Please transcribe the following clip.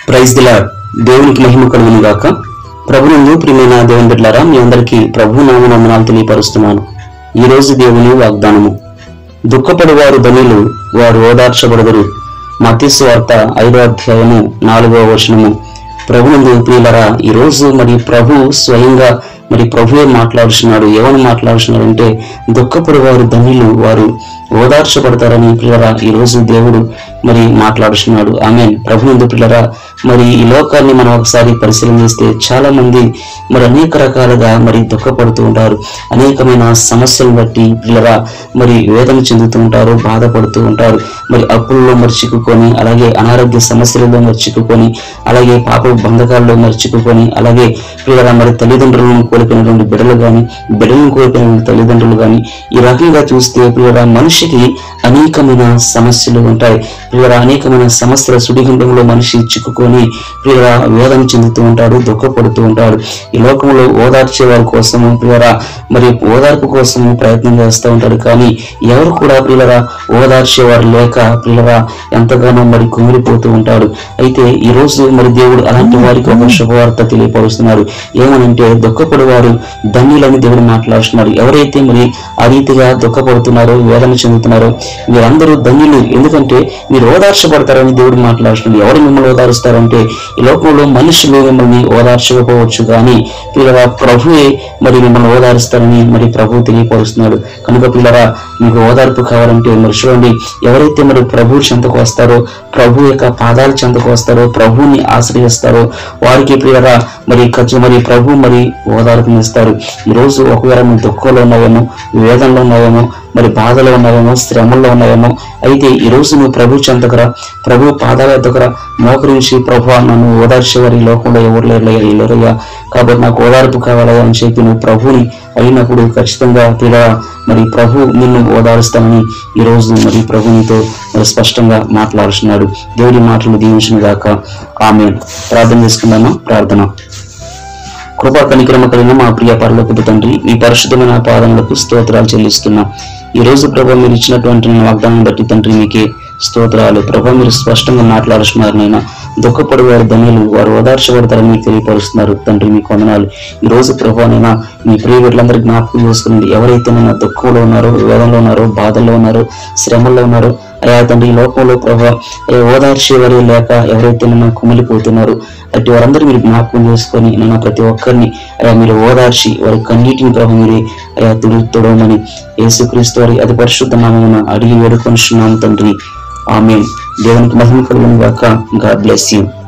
praise దిలా దేవునికి మహిమ కలుగును గాక ప్రభునందు ప్రియమైన దేవుని బిడ్డలారా మీ అందరికీ ప్రభు నామ వందనాలు తెలియపరుస్తున్నాను ఈ రోజు దేవుని వాగ్దానము దుఃఖపడివారు ధనులు వారు ఓదార్చబడదురు మతీసు వార్త ఐదో అధ్యాయము నాలుగవ వచనము ప్రభునందు ప్రియులరా ఈ రోజు మరి ప్రభు స్వయంగా మరి ప్రభువే మాట్లాడుచున్నాడు ఏమని మాట్లాడుచున్నాడు అంటే దుఃఖపడి వారు ధనులు వారు ఓదార్చబడతారని పిల్లరా ఈ రోజు దేవుడు మరి మాట్లాడుచున్నాడు ఆమె ప్రభునందు పిల్లరా మరి ఈ లోకాన్ని మనం ఒకసారి పరిశీలన చేస్తే చాలా మంది మరి అనేక రకాలుగా మరి దుఃఖపడుతూ ఉంటారు అనేకమైన సమస్యలను బట్టి పిల్లరా మరి వేదన చెందుతూ ఉంటారు బాధపడుతూ ఉంటారు మరి అప్పుల్లో మరి చిక్కుకొని అలాగే అనారోగ్య సమస్యలలో మరి చిక్కుకొని అలాగే పాప బంధకాల్లో మరి చిక్కుకొని అలాగే పిల్లరా మరి తల్లిదండ్రులను కోల్పోయినటువంటి బిడ్డలు కానీ బిడ్డలను కోల్పోయిన తల్లిదండ్రులు కానీ ఈ రకంగా చూస్తే పిల్లరా మనిషికి అనేకమైన సమస్యలు ఉంటాయి పిల్లరా అనేకమైన సమస్యల సుడిగుండంలో మనిషి చిక్కుకొని పిల్లరా వేదన చెందుతూ ఉంటాడు దుఃఖపడుతూ ఉంటాడు ఈ లోకంలో ఓదార్చే వారి కోసము పిల్లరా మరి ఓదార్పు కోసము ప్రయత్నం చేస్తూ ఉంటాడు కానీ ఎవరు కూడా పిల్లరా ఓదార్చేవారు లేక పిల్లరా ఎంతగానో మరి కుమిలిపోతూ ఉంటాడు అయితే ఈ రోజు మరి దేవుడు అలాంటి వారికి ఒక శుభవార్త తెలియపరుస్తున్నారు ఏమనంటే దుఃఖపడేవారు ధన్యులని దేవుడు మాట్లాడుతున్నారు ఎవరైతే మరి ఆ రీతిగా దుఃఖపడుతున్నారో వేదన చెందుతున్నారో మీరందరూ ధన్యులు ఎందుకంటే మీరు ఓదార్చబడతారని దేవుడు మాట్లాడుతున్నారు ఎవరు మిమ్మల్ని ఓదారుస్తారంటే ఈ లోకంలో మనుషులు మిమ్మల్ని ఓదార్చకపోవచ్చు కానీ పిల్లరా ప్రభువే మరి మిమ్మల్ని ఓదారుస్తారని మరి ప్రభు తెలియపరుస్తున్నాడు కనుక పిల్లరా మీకు ఓదార్పు కావాలంటే మరి చూడండి ఎవరైతే మరి ప్రభు చెంతకు వస్తారో ప్రభు యొక్క పాదాల చెంతకు వస్తారో ప్రభువుని ఆశ్రయిస్తారో వారికి ప్రియరా మరి ఖర్చు మరి ప్రభు మరి ఓదార్పునిస్తారు ఈరోజు ఒకవేళ మీ దుఃఖంలో ఉన్నావేమో వేదనలో ఉన్నావేమో మరి బాధలో ఉన్నావేమో శ్రమల్లో ఉన్నావేమో అయితే ఈ రోజు నువ్వు ప్రభు చెంతకరా ప్రభు పాదాల దగ్గర మోకరించి ప్రభు నన్ను ఓదార్చేవారు ఈ లోకంలో ఎవరు లేరు లేరయ్యా కాబట్టి నాకు ఓదార్పు కావాలయ్యా అని చెప్పి నువ్వు ప్రభుని అయినప్పుడు ఖచ్చితంగా పిల్ల మరి ప్రభు నిన్ను ఓదారుస్తానని ఈ రోజు మరి ప్రభు నీతో మరి స్పష్టంగా మాట్లాడుతున్నాడు దేవుడి మాటలు దీవించిన గాక ఆమె ప్రార్థన చేసుకున్నామా ప్రార్థన కృపా కనిక్రమ కలిగిన మా ప్రియ పరలోకపు తండ్రి మీ పరిశుద్ధమైన పాదములకు స్తోత్రాలు చెల్లిస్తున్నాం ఈ రోజు ప్రభు మీరు ఇచ్చినటువంటి నా వాగ్దానం బట్టి తండ్రి మీకే స్తోత్రాలు ప్రభు మీరు స్పష్టంగా మాట్లాడుతున్నారు నాయన దుఃఖపడి వారి ధనులు వారు ఓదార్చబడతారని మీకు తెలియపరుస్తున్నారు తండ్రి మీకు వందనాలు ఈ రోజు ప్రభు నైనా మీ ప్రియ వీళ్ళందరూ జ్ఞాపకం చేసుకునండి ఎవరైతే నైనా దుఃఖంలో ఉన్నారో వేదంలో ఉన్నారో బాధల్లో ఉన్నారో శ్రమల్లో ఉన్నారో అయా తండ్రి ఈ లోకంలో ప్రభా ఏ ఓదార్చేవారు లేక ఎవరైతే నన్ను కుమిలిపోతున్నారు అటు వారందరూ మీరు జ్ఞాపకం చేసుకొని నన్ను ప్రతి ఒక్కరిని అయా మీరు ఓదార్చి వారి కన్నీటిని ప్రభు మీరు అయా తుడు తుడవమని యేసుక్రీస్తు వారి అతి పరిశుద్ధ నామమున అడిగి వేడుకొనిచున్నాము తండ్రి ఆమె దేవునికి మహిమ కలుగును గాక గాడ్ బ్లెస్ యూ